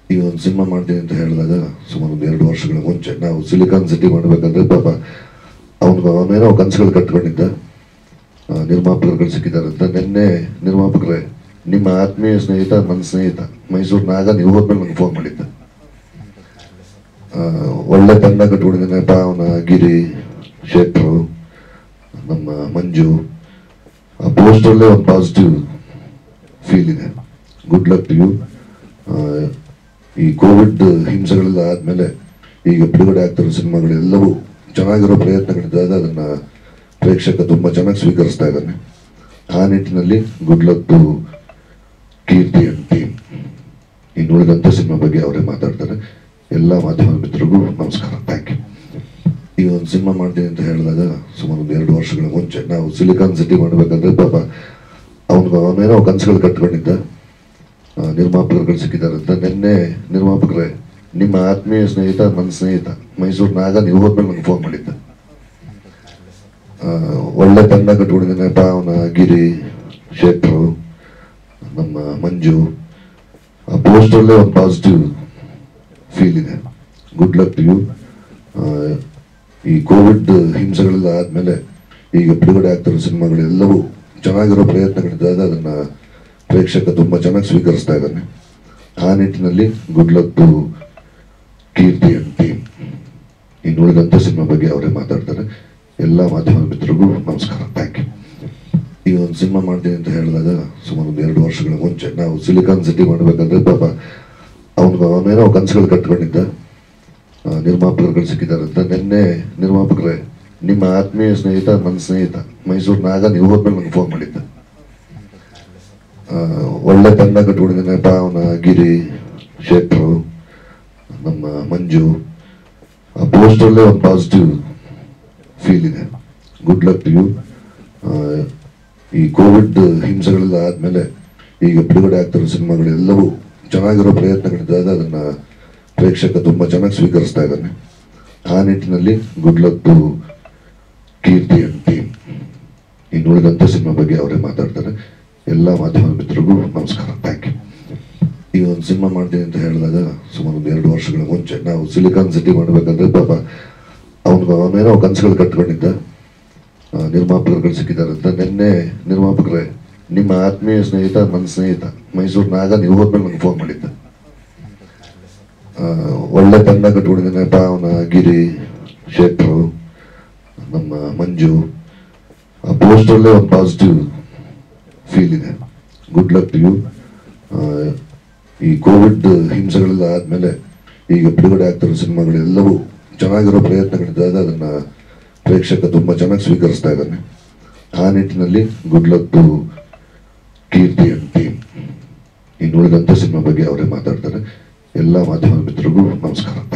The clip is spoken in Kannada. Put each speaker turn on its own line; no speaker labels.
ಈ ಒಂದು ಸಿನಿಮಾ ಮಾಡ್ತೀನಿ ಅಂತ ಹೇಳಿದಾಗ ಸುಮಾರು ಒಂದು ಎರಡು ವರ್ಷಗಳ ಮುಂಚೆ ನಾವು ಸಿಲಿಕಾನ್ ಸಿಟಿ ಮಾಡಬೇಕಂದ್ರೆ ಪಾಪ ಅವನಿಗೆ ಅವನೇನೋ ಕನಸುಗಳು ಕಟ್ಕೊಂಡಿದ್ದ ಆ, ನಿರ್ಮಾಪಕರುಗಳು ಸಿಕ್ಕಿದ್ದಾರೆ ಅಂತ ನಿನ್ನೆ ನಿರ್ಮಾಪಕರೇ ನಿಮ್ಮ ಆತ್ಮೀಯ ಸ್ನೇಹಿತ ನನ್ನ ಸ್ನೇಹಿತ ಮೈಸೂರಿನಾಗ ನೀವು ಹೋದ್ಮೇಲೆ ನನಗೆ ಫೋನ್ ಮಾಡಿದ್ದ ಆ, ಒಳ್ಳೆ ತಂಡ ಕಟ್ಕೊಂಡಿದ್ದಾನೆ ಅವನ ಗಿರಿ ಶೆಟ್ರು ನಮ್ಮ ಮಂಜು ಆ ಪೋಸ್ಟರ್ಲೇ ಒಂದು ಪಾಸಿಟಿವ್ ಫೀಲ್ ಇದೆ ಗುಡ್ ಲಕ್ ಟು ಯು ಈ ಕೋವಿಡ್ ಹಿಂಸೆಗಳೆಲ್ಲ ಆದಮೇಲೆ ಈಗ ಬಿಡುಗಡೆ ಆಗ್ತಿರೋ ಸಿನಿಮಾಗಳೆಲ್ಲವೂ ಚೆನ್ನಾಗಿರೋ ಪ್ರಯತ್ನಗಳಿದ್ದಾಗ ಅದನ್ನು ಪ್ರೇಕ್ಷಕ ತುಂಬ ಚೆನ್ನಾಗಿ ಸ್ವೀಕರಿಸ್ತಾ ಇದ್ದಾನೆ ಆ ನಿಟ್ಟಿನಲ್ಲಿ good luck to Keerthi and team ಇನ್ನು ಉಳಿದಂಥ ಸಿನಿಮಾ ಬಗ್ಗೆ ಅವರೇ ಮಾತಾಡ್ತಾರೆ ಎಲ್ಲ ಮಾಧ್ಯಮ ಮಿತ್ರರಿಗೂ ನಮಸ್ಕಾರ ಥ್ಯಾಂಕ್ ಯು ಈ ಒಂದು ಸಿನಿಮಾ ಮಾಡ್ತೀನಿ ಅಂತ ಹೇಳಿದಾಗ ಸುಮಾರು ಒಂದು ಎರಡು ವರ್ಷಗಳ ಮುಂಚೆ ನಾವು ಸಿಲಿಕಾನ್ ಸಿಟಿ ಮಾಡಬೇಕಂದ್ರೆ ಪಾಪ ಅವನಿಗೆ ಅವನೇನೋ ಕನಸುಗಳು ಕಟ್ಕೊಂಡಿದ್ದ ಆ, ನಿರ್ಮಾಪಕರುಗಳು ಸಿಕ್ಕಿದ್ದಾರೆ ಅಂತ ನಿನ್ನೆ ನಿರ್ಮಾಪಕರೇ ನಿಮ್ಮ ಆತ್ಮೀಯ ಸ್ನೇಹಿತ ನನ್ನ ಸ್ನೇಹಿತ ಮೈಸೂರಿನಾಗ ನೀವು ಹೋದ್ಮೇಲೆ ನನಗೆ ಫೋನ್ ಮಾಡಿದ್ದ ಆ, ಒಳ್ಳೆ ತಂಡ ಕಟ್ಕೊಂಡಿದ್ದಾನೆ ಅವನ ಗಿರಿ ಶೆಟ್ರು ನಮ್ಮ ಮಂಜು ಆ ಪೋಸ್ಟರ್ಲೇ ಒಂದು ಪಾಸಿಟಿವ್ ಫೀಲ್ ಇದೆ ಗುಡ್ ಲಕ್ ಟು ಯು ಈ ಕೋವಿಡ್ ಹಿಂಸೆಗಳೆಲ್ಲ ಆದಮೇಲೆ ಈಗ ಬಿಡುಗಡೆ ಆಗ್ತಿರೋ ಸಿನಿಮಾಗಳೆಲ್ಲವೂ ಚೆನ್ನಾಗಿರೋ ಪ್ರಯತ್ನಗಳಿದ್ದಾಗ ಅದನ್ನು ಪ್ರೇಕ್ಷಕ ತುಂಬ ಚೆನ್ನಾಗಿ ಸ್ವೀಕರಿಸ್ತಾ ಇದ್ದಾನೆ ಆ ನಿಟ್ಟಿನಲ್ಲಿ good luck to Keerthi and team ಇನ್ನು ಉಳಿದಂಥ ಸಿನಿಮಾ ಬಗ್ಗೆ ಅವರೇ ಮಾತಾಡ್ತಾರೆ ಎಲ್ಲ ಮಾಧ್ಯಮ ಮಿತ್ರರಿಗೂ ನಮಸ್ಕಾರ ಥ್ಯಾಂಕ್ ಯು ಈ ಒಂದು ಸಿನಿಮಾ ಮಾಡ್ತೀನಿ ಅಂತ ಹೇಳಿದಾಗ ಸುಮಾರು ಒಂದು ಎರಡು ವರ್ಷಗಳ ಮುಂಚೆ ನಾವು ಸಿಲಿಕಾನ್ ಸಿಟಿ ಮಾಡಬೇಕಂದ್ರೆ ಪಾಪ ಅವನಿಗೆ ಅವನೇನೋ ಕನಸುಗಳು ಕಟ್ಕೊಂಡಿದ್ದ ಆ, ನಿರ್ಮಾಪಕರುಗಳು ಸಿಕ್ಕಿದ್ದಾರೆ ಅಂತ ನಿನ್ನೆ ನಿರ್ಮಾಪಕರೇ ನಿಮ್ಮ ಆತ್ಮೀಯ ಸ್ನೇಹಿತ ನನ್ನ ಸ್ನೇಹಿತ ಮೈಸೂರಿನಾಗ ನೀವು ಹೋದ್ಮೇಲೆ ನನಗೆ ಫೋನ್ ಮಾಡಿದ್ದ ಆ, ಒಳ್ಳೆ ತಂಡ ಕಟ್ಕೊಂಡಿದ್ದಾನೆ ಅವನ ಗಿರಿ ಶೆಟ್ರು ನಮ್ಮ ಮಂಜು ಆ ಪೋಸ್ಟರ್ಲೇ ಒಂದು ಪಾಸಿಟಿವ್ ಫೀಲ್ ಇದೆ ಗುಡ್ ಲಕ್ ಟು ಯು ಈ ಕೋವಿಡ್ ಹಿಂಸೆಗಳೆಲ್ಲ ಆದಮೇಲೆ ಈಗ ಬಿಡುಗಡೆ ಆಗ್ತಿರೋ ಸಿನಿಮಾಗಳೆಲ್ಲವೂ ಚೆನ್ನಾಗಿರೋ ಪ್ರಯತ್ನಗಳಿದ್ದಾಗ ಅದನ್ನು ಪ್ರೇಕ್ಷಕ ತುಂಬ ಚೆನ್ನಾಗಿ ಸ್ವೀಕರಿಸ್ತಾ ಇದ್ದಾನೆ ಆ ನಿಟ್ಟಿನಲ್ಲಿ good luck to Keerthi and team ಇನ್ನು ಉಳಿದಂಥ ಸಿನಿಮಾ ಬಗ್ಗೆ ಅವರೇ ಮಾತಾಡ್ತಾರೆ ಎಲ್ಲ ಮಾಧ್ಯಮ ಮಿತ್ರರಿಗೂ ನಮಸ್ಕಾರ ಥ್ಯಾಂಕ್ ಯು ಈ ಒಂದು ಸಿನಿಮಾ ಮಾಡ್ತೀನಿ ಅಂತ ಹೇಳಿದಾಗ ಸುಮಾರು ಒಂದು ಎರಡು ವರ್ಷಗಳ ಮುಂಚೆ ನಾವು ಸಿಲಿಕಾನ್ ಸಿಟಿ ಮಾಡಬೇಕಂದ್ರೆ ಪಾಪ ಅವನಿಗೆ ಅವನೇನೋ ಕನಸುಗಳು ಕಟ್ಕೊಂಡಿದ್ದ ಆ, ನಿರ್ಮಾಪಕರುಗಳು ಸಿಕ್ಕಿದ್ದಾರೆ ಅಂತ ನಿನ್ನೆ ನಿರ್ಮಾಪಕರೇ ನಿಮ್ಮ ಆತ್ಮೀಯ ಸ್ನೇಹಿತ ನನ್ನ ಸ್ನೇಹಿತ ಮೈಸೂರಿನಾಗ ನೀವು ಹೋದ್ಮೇಲೆ ನನಗೆ ಫೋನ್ ಮಾಡಿದ್ದ ಆ, ಒಳ್ಳೆ ತಂಡ ಕಟ್ಕೊಂಡಿದ್ದಾನೆ ಅವನ ಗಿರಿ ಶೆಟ್ರು ನಮ್ಮ ಮಂಜು ಆ ಪೋಸ್ಟರ್ಲೇ ಒಂದು ಪಾಸಿಟಿವ್ ಫೀಲ್ ಇದೆ ಗುಡ್ ಲಕ್ ಟು ಯು ಈ ಕೋವಿಡ್ ಹಿಂಸೆಗಳೆಲ್ಲ ಆದಮೇಲೆ ಈಗ ಬಿಡುಗಡೆ ಆಗ್ತಿರೋ ಸಿನಿಮಾಗಳೆಲ್ಲವೂ ಚೆನ್ನಾಗಿರೋ ಪ್ರಯತ್ನಗಳಿದ್ದಾಗ ಅದನ್ನು ಪ್ರೇಕ್ಷಕ ತುಂಬ ಚೆನ್ನಾಗಿ ಸ್ವೀಕರಿಸ್ತಾ ಇದ್ದಾನೆ ಆ ನಿಟ್ಟಿನಲ್ಲಿ good luck to Keerthi and team ಇನ್ನು ಉಳಿದಂಥ ಸಿನಿಮಾ ಬಗ್ಗೆ ಅವರೇ ಮಾತಾಡ್ತಾರೆ ಎಲ್ಲ ಮಾಧ್ಯಮ ಮಿತ್ರರಿಗೂ ನಮಸ್ಕಾರ